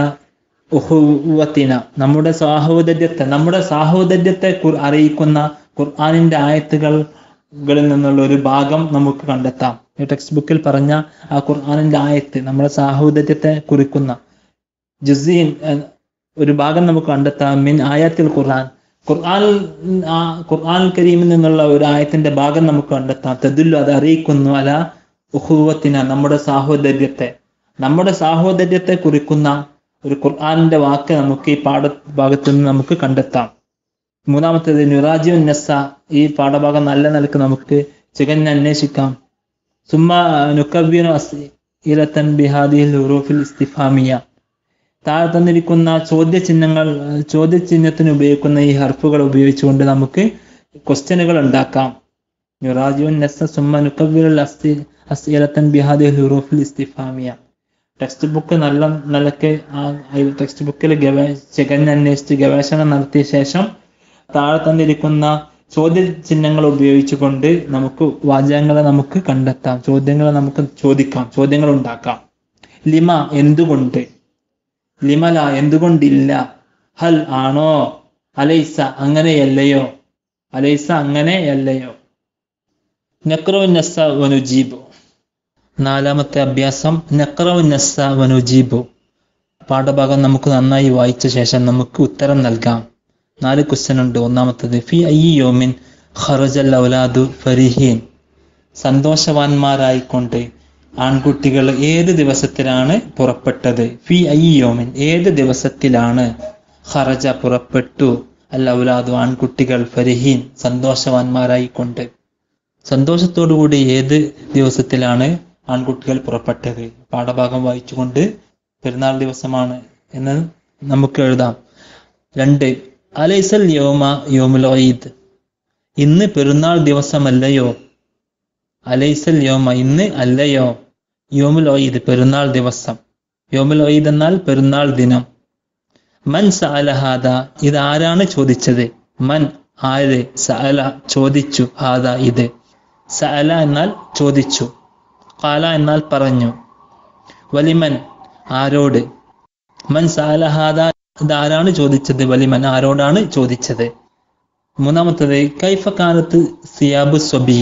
ഉഹുവത്തിന നമ്മുടെ സാഹോദര്യത്തെ നമ്മുടെ സാഹോദര്യത്തെ കുർ- അറിയിക്കുന്ന ഖുർആനിന്റെ ആയത്തുകളിൽ നിന്നുള്ള ഒരു ഭാഗം നമുക്ക് കണ്ടെത്താം ഈ ടെക്സ്റ്റ് ബുക്കിൽ പറഞ്ഞ ആ ഖുർആനിന്റെ ആയത്ത് നമ്മുടെ സാഹോദര്യത്തെ കുറിക്കുന്ന ജുസീൻ എന്ന ഒരു ഭാഗം നമുക്ക് കണ്ടെത്താം മിൻ ആയത്തിൽ ഖുർആൻ ഖുർആൻ ആ ഖുർആൻ കരീമിൽ നിന്നുള്ള ഒരു ആയത്തിന്റെ ഭാഗം നമുക്ക് കണ്ടെത്താം തദുല്ലു അത് അറിയിക്കുന്നു അല ഉഹുവത്തിന നമ്മുടെ സാഹോദര്യത്തെ നമ്മുടെ സാഹോദര്യത്തെ കുറിക്കുന്ന ഒരു ഖുർആനിന്റെ വാക്ക് നമുക്ക് ഈ പാഠ ഭാഗത്ത് നിന്ന് നമുക്ക് കണ്ടെത്താം മൂന്നാമത്തേത് നുറാജു നസ ഈ പാഠഭാഗം നല്ല നിലക്ക് നമുക്ക് ചികഞ്ഞ് അന്വേഷിക്കാം സുമ്മ നുക്കവ്യനു ഇലത്തൻ ബിഹാദിൽ ഹുറൂഫിൽ ഇസ്തിഫാമിയ താഴെ തന്നിരിക്കുന്ന ചോദ്യചിഹ്നങ്ങൾ ചോദ്യചിഹ്നത്തിന് ഉപയോഗിക്കുന്ന ഈ ഹർഫുകൾ ഉപയോഗിച്ചുകൊണ്ട് നമുക്ക് ക്വസ്റ്റ്യനുകൾ ഉണ്ടാക്കാം നുറാജുൻ നസ സുമ്മ നുക്കവ്യൽ അസ്തി അസ്ഇലത്തൻ ബിഹാദിൽ ഹുറൂഫിൽ ഇസ്തിഫാമിയ ടെക്സ്റ്റ് ബുക്ക് നല്ല നിലക്ക് ആ ടെക്സ്റ്റ് ബുക്കിൽ ഗവേ ചികഞ്ഞന്വേഷിച്ച് ഗവേഷണം നടത്തിയ ശേഷം താഴെ തന്നിരിക്കുന്ന ചോദ്യ ചിഹ്നങ്ങൾ ഉപയോഗിച്ചുകൊണ്ട് നമുക്ക് വാചകങ്ങളെ നമുക്ക് കണ്ടെത്താം ചോദ്യങ്ങളെ നമുക്ക് ചോദിക്കാം ചോദ്യങ്ങൾ ഉണ്ടാക്കാം ലിമ എന്തുകൊണ്ട് ലിമല എന്തുകൊണ്ടില്ല ഹൽ ആണോ അലൈസ അങ്ങനെയല്ലയോ അലൈസ അങ്ങനെയല്ലയോ നക്രോ നസ വനുജീബു നാലാമത്തെ അഭ്യാസം നക്രോ നസ വനുജീബു പാഠഭാഗം നമുക്ക് നന്നായി വായിച്ച ശേഷം നമുക്ക് ഉത്തരം നൽകാം നാല് ക്വസ്റ്റ്യൻ ഉണ്ട് ഒന്നാമത്തത് ഫി ഐ യോമിൻ ഖറജൽ ഔലാദു ഫരിഹീൻ സന്തോഷവാന്മാരായിക്കൊണ്ട് ആൺകുട്ടികൾ ഏത് ദിവസത്തിലാണ് പുറപ്പെട്ടത് ഫി ഐ യോമിൻ ഏത് ദിവസത്തിലാണ് ഖറജ പുറപ്പെട്ടു അൽ ഔലാദു ആൺകുട്ടികൾ ഫരിഹീൻ സന്തോഷവാന്മാരായിക്കൊണ്ട് സന്തോഷത്തോടുകൂടി ഏത് ദിവസത്തിലാണ് ആൺകുട്ടികൾ പുറപ്പെട്ടത് പാഠഭാഗം വായിച്ചുകൊണ്ട് പെരുന്നാൾ ദിവസമാണ് എന്ന് നമുക്ക് എഴുതാം രണ്ട് അലൈസൽ യോമ യോമുൽ ഈദ് ഇന്ന് പെരുന്നാൾ ദിവസമല്ലയോ അലൈസൽ യോമ ഇന്ന് അല്ലയോ യോമുൽ ഈദ് പെരുന്നാൾ ദിവസം യോമുൽ ഈദ് എന്നാൽ പെരുന്നാൾ ദിനം മൻ സഅല ഹാദ ഇത് ആരാണ് ചോദിച്ചത് മൻ ആര് സഅല ചോദിച്ചു ഹാദ ഇത് സഅല എന്നാൽ ചോദിച്ചു കാല എന്നാൽ പറഞ്ഞു വലിമൻ ആരോട് മൻ സഅല ഹാദ ഇത് ആരാണ് ചോദിച്ചത് വലിമൻ ആരോടാണ് ചോദിച്ചത് മൂന്നാമത്തത് കൈഫ കാലത്ത് സിയാബ് സ്വബി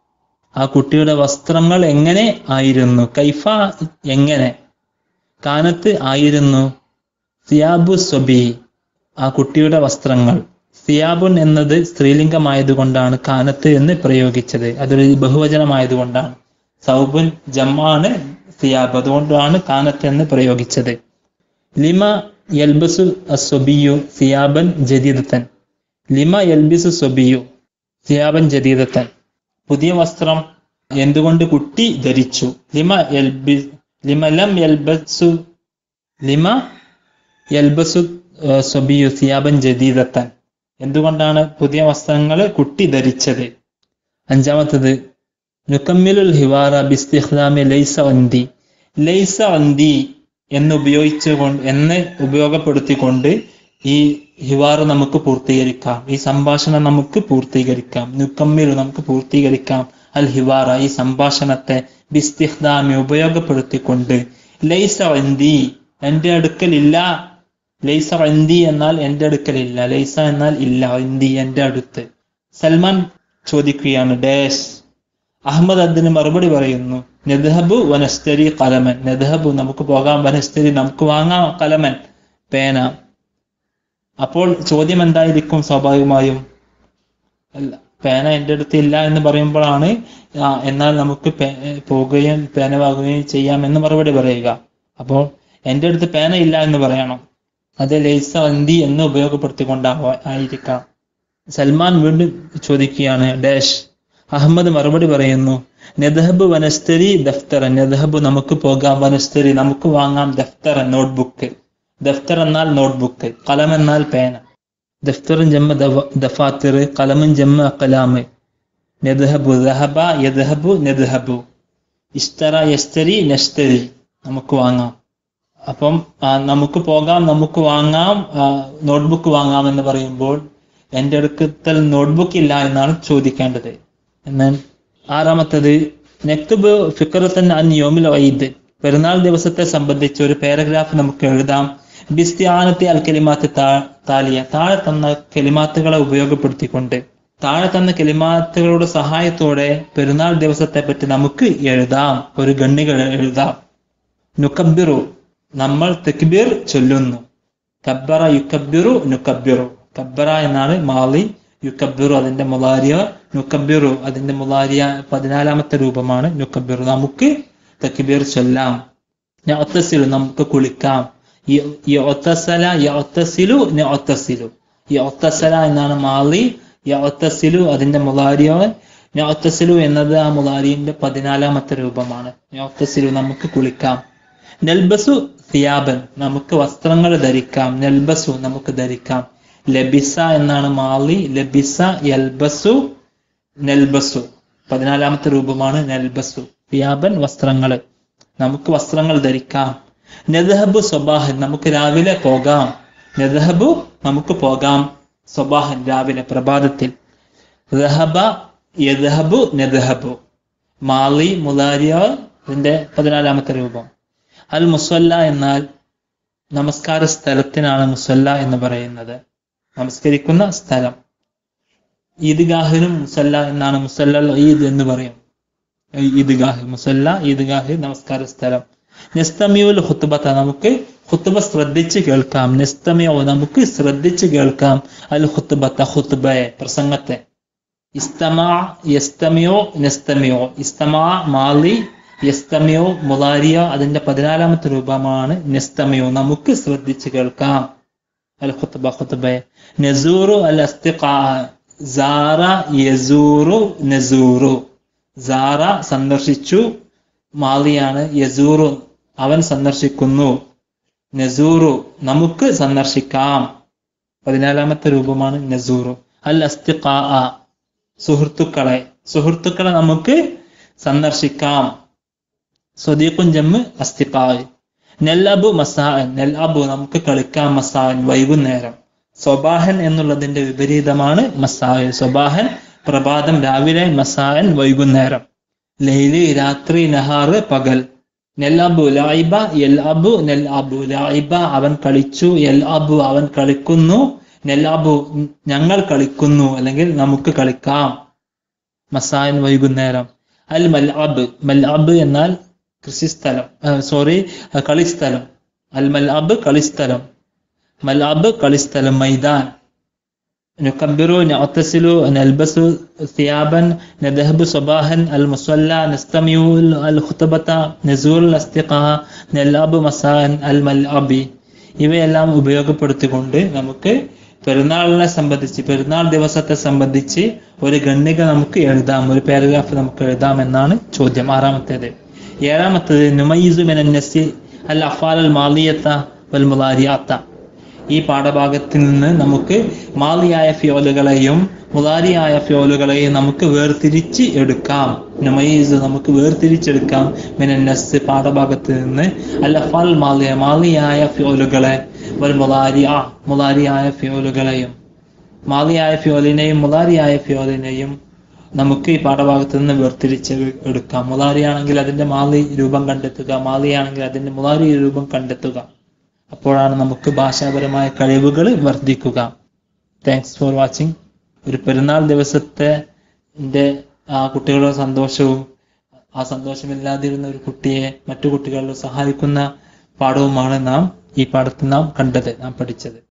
ആ കുട്ടിയുടെ വസ്ത്രങ്ങൾ എങ്ങനെ ആയിരുന്നു കൈഫ എങ്ങനെ കാനത്ത് ആയിരുന്നു സിയാബു സ്വബി ആ കുട്ടിയുടെ വസ്ത്രങ്ങൾ സിയാബുൻ എന്നത് സ്ത്രീലിംഗമായതുകൊണ്ടാണ് കാനത്ത് എന്ന് പ്രയോഗിച്ചത് അതൊരു ബഹുവചനമായതുകൊണ്ടാണ് സൗബുൻ ജമ്മാണ് സിയാബ് അതുകൊണ്ടാണ് കാനത്ത് എന്ന് പ്രയോഗിച്ചത് ലിമ യൽബസു അസ്വബിയു സിയാബൻ ജദീദത്തൻ ലിമ യൽബിസു സ്വബിയു സിയാബൻ ജദീദത്തൻ പുതിയ വസ്ത്രം എന്തുകൊണ്ട് കുട്ടി ധരിച്ചു ലിമ യൽബി ലിമ ലം യൽബസു ലിമ യൽബസു ഏഹ്, സ്വബിയു സിയാബൻ ജദീദത്തൻ എന്തുകൊണ്ടാണ് പുതിയ വസ്ത്രങ്ങൾ കുട്ടി ധരിച്ചത് അഞ്ചാമത്തത് നുക്കമ്മിലുൽ ഹിവാറ ബിസ്തിഖ്ലാമി ലൈസ വന്തി ലൈസ വന്തി എന്ന് ഉപയോഗിച്ചുകൊണ്ട് എന്ന് ഉപയോഗപ്പെടുത്തിക്കൊണ്ട് ഈ ഹിവാർ നമുക്ക് പൂർത്തീകരിക്കാം ഈ സംഭാഷണം നമുക്ക് പൂർത്തീകരിക്കാം നുക്കമ്മിൽ നമുക്ക് പൂർത്തീകരിക്കാം അൽ ഹിവാറ ഈ സംഭാഷണത്തെ ബിസ്തിഖ്ദാമി ഉപയോഗപ്പെടുത്തിക്കൊണ്ട് ലൈസ വന്തി എന്റെ അടുക്കലില്ല ലൈസ വന്തി എന്നാൽ എന്റെ അടുക്കലില്ല ലൈസ എന്നാൽ ഇല്ല വന്തി എന്റെ അടുത്ത് സൽമാൻ ചോദിക്കുകയാണ് ഡാഷ് അഹമ്മദ് അതിന് മറുപടി പറയുന്നു നെദ്ഹബു വനസ്തരി കലമൻ നെദ്ഹബു നമുക്ക് പോകാം വനസ്തരി നമുക്ക് വാങ്ങാം കലമൻ പേന അപ്പോൾ ചോദ്യം എന്തായിരിക്കും സ്വാഭാവികമായും അല്ല പേന എൻ്റെ അടുത്ത് ഇല്ല എന്ന് പറയുമ്പോഴാണ് ആ, എന്നാൽ നമുക്ക് പേ- പോവുകയും പേന വാങ്ങുകയും ചെയ്യാം എന്ന് മറുപടി പറയുക അപ്പോൾ എൻ്റെ അടുത്ത് പേന ഇല്ല എന്ന് പറയണം അത് ലൈസ അന്തി എന്ന് ഉപയോഗപ്പെടുത്തിക്കൊണ്ടാവ ആയിരിക്കാം സൽമാൻ വീണ്ടും ചോദിക്കുകയാണ് ഡാഷ് അഹമ്മദ് മറുപടി പറയുന്നു നെദഹബ് വനസ്തരി ദഫ്തർ നെദഹബ് നമുക്ക് പോകാം വനസ്തരി നമുക്ക് വാങ്ങാം ദഫ്തർ നോട്ട്ബുക്ക് ദഫ്തർ എന്നാൽ നോട്ട്ബുക്ക് കലം എന്നാൽ പേന ദഫ്തറും ജമ്മ ദവ- ദഫാത്തിർ കലമും ജമ്മ കലാമ് നെദ്ഹബു ദഹബ യദ്ഹബു നെദ്ഹബു ഇസ്തറ യസ്തരി നസ്തരി നമുക്ക് വാങ്ങാം അപ്പം ആ, നമുക്ക് പോകാം നമുക്ക് വാങ്ങാം ആ, നോട്ട്ബുക്ക് വാങ്ങാം എന്ന് പറയുമ്പോൾ എൻ്റെ അടുക്കൽ നോട്ട്ബുക്ക് ഇല്ല എന്നാണ് ചോദിക്കേണ്ടത് എന്നാൽ ആറാമത്തത് നെക്തുബ് ഫിക്രത്തൻ അൻ യോമിൽ വൈദ് പെരുന്നാൾ ദിവസത്തെ സംബന്ധിച്ച് ഒരു പാരഗ്രാഫ് നമുക്ക് എഴുതാം ബിസ്തിയാനത്തെ അൽ കലിമാത്ത് താലിയ താഴെ തന്ന കലിമാത്തുകളെ ഉപയോഗപ്പെടുത്തിക്കൊണ്ട് താഴെ തന്ന കലിമാത്തുകളുടെ സഹായത്തോടെ പെരുന്നാൾ ദിവസത്തെ പറ്റി നമുക്ക് എഴുതാം ഒരു ഗണ്ണികൾ എഴുതാം നുക്കബിറു നമ്മൾ തെക്ബീർ ചൊല്ലുന്നു കബ്ബറ യുക്കബിറു നുക്കബിറു കബ്ബറ എന്നാണ് മാലി യുക്കബിറു അതിന്റെ മുലാരിയ നുക്കബിറു അതിന്റെ മുലാരിയ പതിനാലാമത്തെ രൂപമാണ് നുക്കബിറു നമുക്ക് തെക്ബീർ ചൊല്ലാം യഅ്തസിലു നമുക്ക് കുളിക്കാം യ- യഅ്തസല യഅ്തസിലു നഅ്തസിലു യഅ്തസല എന്നാണ് മാലി യഅ്തസിലു അതിന്റെ മുലാരിയ യഅ്തസിലു എന്നത് ആ മുലാരിന്റെ പതിനാലാമത്തെ രൂപമാണ് യഅ്തസിലു നമുക്ക് കുളിക്കാം നെൽബസു സിയാബൻ നമുക്ക് വസ്ത്രങ്ങൾ ധരിക്കാം നെൽബസു നമുക്ക് ധരിക്കാം ലബിസ എന്നാണ് മാലി ലബിസ യൽബസു നെൽബസു പതിനാലാമത്തെ രൂപമാണ് നെൽബസു സിയാബൻ വസ്ത്രങ്ങൾ നമുക്ക് വസ്ത്രങ്ങൾ ധരിക്കാം നെദഹബു സ്വബാഹൻ നമുക്ക് രാവിലെ പോകാം നെദഹബു നമുക്ക് പോകാം സ്വബാഹൻ രാവിലെ പ്രഭാതത്തിൽ റഹബ യദഹബു നെദഹബു മാലി മുലാരിയ ഇതിന്റെ പതിനാലാമത്തെ രൂപം അൽ മുസല്ല എന്നാൽ നമസ്കാര സ്ഥലത്തിനാണ് മുസല്ല എന്ന് പറയുന്നത് നമസ്കരിക്കുന്ന സ്ഥലം ഈദ്ഗാഹിനും മുസല്ല എന്നാണ് മുസല്ല ഈദ് എന്ന് പറയും ഈദ്ഗാഹ് മുസല്ല ഈദ്ഗാഹ് നമസ്കാര സ്ഥലം നെസ്തമിയുൽ ഹുത്തുബത്ത നമുക്ക് ഹുത്തുബ ശ്രദ്ധിച്ച് കേൾക്കാം നെസ്തമിയോ നമുക്ക് ശ്രദ്ധിച്ച് കേൾക്കാം അൽ ഹുത്തുബത്ത ഹുത്തുബയെ പ്രസംഗത്തെ ഇസ്തമാ യസ്തമിയോ നെസ്തമിയോ ഇസ്തമാ മാലി യസ്തമിയോ മുലാരിയ അതിന്റെ പതിനാലാമത്തെ രൂപമാണ് നെസ്തമിയോ നമുക്ക് ശ്രദ്ധിച്ച് കേൾക്കാം അൽ ഖുത്ബ ഖുത്ബയെ നസൂറു അൽ അസ്തിഖാ സാറ യസൂറു നസൂറു സാറ സന്ദർശിച്ചു മാലിയാണ് യസൂറു അവൻ സന്ദർശിക്കുന്നു നസൂറു നമുക്ക് സന്ദർശിക്കാം പതിനാലാമത്തെ രൂപമാണ് നസൂറു അൽ അസ്തിഖാ സുഹൃത്തുക്കളെ സുഹൃത്തുക്കളെ നമുക്ക് സന്ദർശിക്കാം സ്വദീഖുൻ ജമ്മ് അസ്തിഖായ് നെല്ലബു മസാൻ നെല്ലബു നമുക്ക് കളിക്കാം മസാൻ വൈകുന്നേരം സ്വബാഹൻ എന്നുള്ളതിന്റെ വിപരീതമാണ് മസായ് സ്വബാഹൻ പ്രഭാതം രാവിലെ മസാൻ വൈകുന്നേരം ലൈലി രാത്രി നഹാറ് പകൽ നെല്ലബു ലായിബ എൽ അബു നെൽ അബു ലായിബ അവൻ കളിച്ചു എൽ അബു അവൻ കളിക്കുന്നു നെൽ അബു ഞങ്ങൾ കളിക്കുന്നു അല്ലെങ്കിൽ നമുക്ക് കളിക്കാം മസായൻ വൈകുന്നേരം അൽ മൽ അബ് മൽ അബ് എന്നാൽ കൃഷിസ്ഥലം സോറി കളിസ്ഥലം അൽ മൽ അബ് കളിസ്ഥലം മൽ അബ് കളിസ്ഥലം മൈതാൻ نكبر نغتسل نلبس ثيابا نذهب صباحا المصلى نستمع الخطبة نزور الأصدقاء نلعب مساء الملعب ഇവയെല്ലാം ഉപയോഗപ്പെടുത്തിക്കൊണ്ട് നമുക്ക് പെരുന്നാളിനെ സംബന്ധിച്ച് പെരുന്നാൾ ദിവസത്തെ സംബന്ധിച്ച് ഒരു ഗണ്ണിക നമുക്ക് എഴുതാം ഒരു പാരഗ്രാഫ് നമുക്ക് എഴുതാം എന്നാണ് ചോദ്യം ആറാമത്തേത് ഏഴാമത്തേത് നുമയിസു മെനന്നസി അൽ അഫാൽ അൽ മാലിയത്ത വൽ മുലാരിയാത്ത ഈ പാഠഭാഗത്തിൽ നിന്ന് നമുക്ക് മാലിയായ ഫ്യോലുകളെയും മുലാരിയായ ഫ്യോലുകളെയും നമുക്ക് വേർതിരിച്ച് എടുക്കാം നമൈസ് നമുക്ക് വേർതിരിച്ചെടുക്കാം മിനന്നസ് പാഠഭാഗത്തിൽ നിന്ന് അല്ലഫാൽ മാലിയ മാലിയായ ഫ്യോലുകളെ ഒരു മുലാരിയ മുലാരിയായ ഫ്യോലുകളെയും മാലിയായ ഫ്യോലിനെയും മുലാരിയായ ഫ്യോലിനെയും നമുക്ക് ഈ പാഠഭാഗത്ത് നിന്ന് വേർതിരിച്ച് എടുക്കാം മുലാരിയാണെങ്കിൽ അതിന്റെ മാലി രൂപം കണ്ടെത്തുക മാലിയാണെങ്കിൽ അതിന്റെ മുലാരി രൂപം കണ്ടെത്തുക അപ്പോഴാണ് നമുക്ക് ഭാഷാപരമായ കഴിവുകൾ വർദ്ധിക്കുക താങ്ക്സ് ഫോർ വാച്ചിങ് ഒരു പെരുന്നാൾ ദിവസത്തെ ആ കുട്ടികളുടെ സന്തോഷവും ആ സന്തോഷമില്ലാതിരുന്ന ഒരു കുട്ടിയെ മറ്റു കുട്ടികൾ സഹായിക്കുന്ന പാഠവുമാണ് നാം ഈ പാഠത്തിൽ നാം കണ്ടത് നാം പഠിച്ചത്